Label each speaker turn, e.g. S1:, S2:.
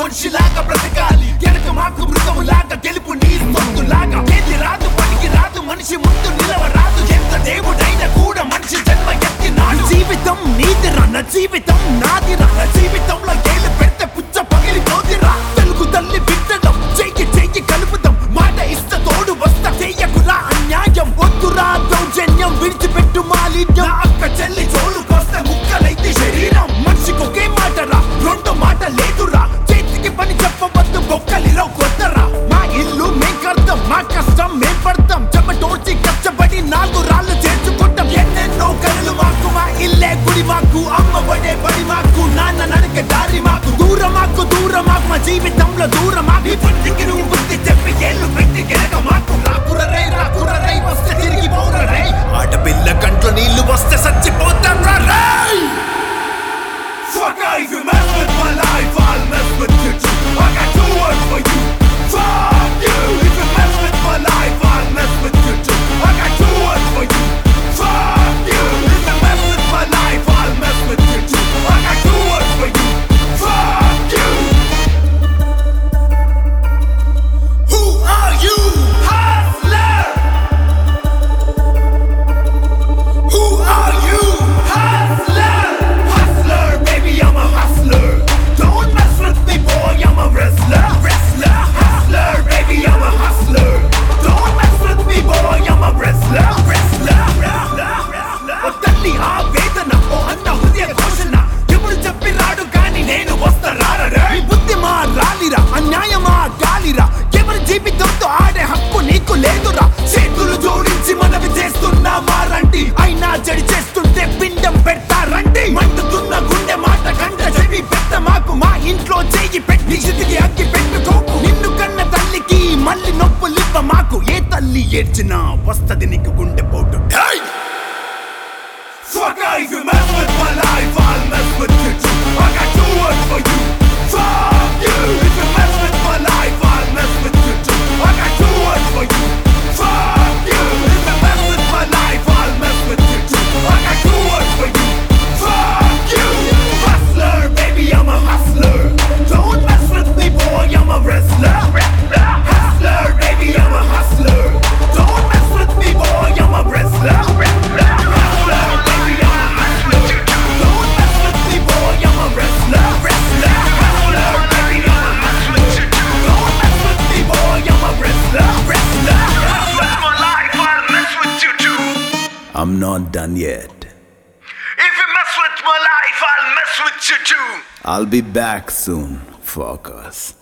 S1: మనిషిలాగా బ్రతకాలి వెనక మాకు మృగములాగా గెలుపు నీ సొత్తులాగా ఏది రాదు పనికి రాదు మనిషి ముందు నిలవరాదు ఎంత దేవుడైనా కూడా మనిషి జన్మ ఎత్తినాడు జీవితం నీదిరా నా జీవితం నాదిరా నా జీవితంలో ఏళ్ళు పెడితే పుచ్చ పగిలిపోదిరా తెలుగు తల్లి బిడ్డడం చెయ్యి చెయ్యి కలుపుదాం మాట ఇష్ట తోడు వస్తా చెయ్యకురా అన్యాయం వద్దురా దౌర్జన్యం విడిచిపెట్టు మాలిన్యం నా అక్క చెల్లి జోలుకొస్తే ముక్కలైతే శరీరం మనిషికి ఒకే మాటరా రెండు మాట లేదురా చేతికి పని చెప్పవద్దు బొక్కలిలో కొత్తరా మా ఇల్లు మేం కడతాం మా కష్టం మేం పడతాం చెమటోర్చి కష్టపడి నాలుగు రాళ్ళు చేర్చుకుంటాం ఎన్నెన్నో కనులు మాకు మా ఇల్లే గుడి మాకు అమ్మ పడే బడి మాకు నాన్న నడక దారి మాకు దూరం మాకు దూరం మాకు మా జీవితంలో దూరం మాకు ఈ బుద్ధికి నువ్వు బుద్ధి చెప్పి ఏళ్ళు పెట్టి గెలక మాకు రాకురరై రాకురరై వస్తే తిరిగి పోరరై ఆడపిల్ల కంట్లో నీళ్లు వస్తే చచ్చిపోతాం రా Fuck if you mess with my life, I'll mess with you too. I got two words for you. Fuck you. If you mess with my life, I'll mess with you too. I got two words for you. Fuck you. If you mess with my life, I'll mess with you too. I got two words for you. Fuck you. Who are you? Hustler. Who are you? Hustler! Hustler, baby, I'm a hustler. Don't mess with me, boy, I'm a wrestler. Wrestler, hustler, baby, I'm a hustler. Don't mess with me, boy, I'm a wrestler. Wrestler, ఓ తల్లి ఆ వేదన ఓ అన్న హృదయ ఘోషణ ఎవరు చెప్పినాడు కానీ నేను వస్తా రారరా ఈ బుద్ధి మా రాలిరా అన్యాయమా గాలిరా ఎవరి జీవితంతో ఆడే హక్కు నీకు లేదురా చేతులు జోడించి మనవి చేస్తున్నా మారండి అయినా చెడి చేస్తుంటే పిండం పెడతారండి మండుతున్న గుండె మాట కంట చెవి పెద్ద మాకు మా ఇంట్లో చేయి పెట్టి చితికి అగ్గి పెట్టుకోకు నిన్ను కన్న తల్లికి మళ్ళీ నొప్పులివ్వ మాకు ఏ తల్లి ఏడ్చినా వస్తది నీకు గుండె పోటు Hey! Fuck if you mess with my life, I'll mess with you too. I got two words for you. Fuck you. If you mess with my life, I'll mess with you too. I got two words for you. Fuck you. If you mess with my life, I'll mess with you too. I got two words for you. Fuck you. Hustler, baby, I'm a hustler. Don't mess with me, boy, I'm a wrestler. Hustler, baby, I'm a hustler. Don't mess with me, boy, I'm a wrestler. Hustler, baby, I'm a hustler. Don't mess with me, boy, I'm a wrestler. Wrestler, hustler, baby, I'm a hustler. Don't mess with me, boy, I'm a wrestler. Wrestler,
S2: With my life, I'll mess with you too.
S3: I'm not done yet.
S2: If you mess with my life, I'll mess with you too.
S3: I'll be back soon, fuckers.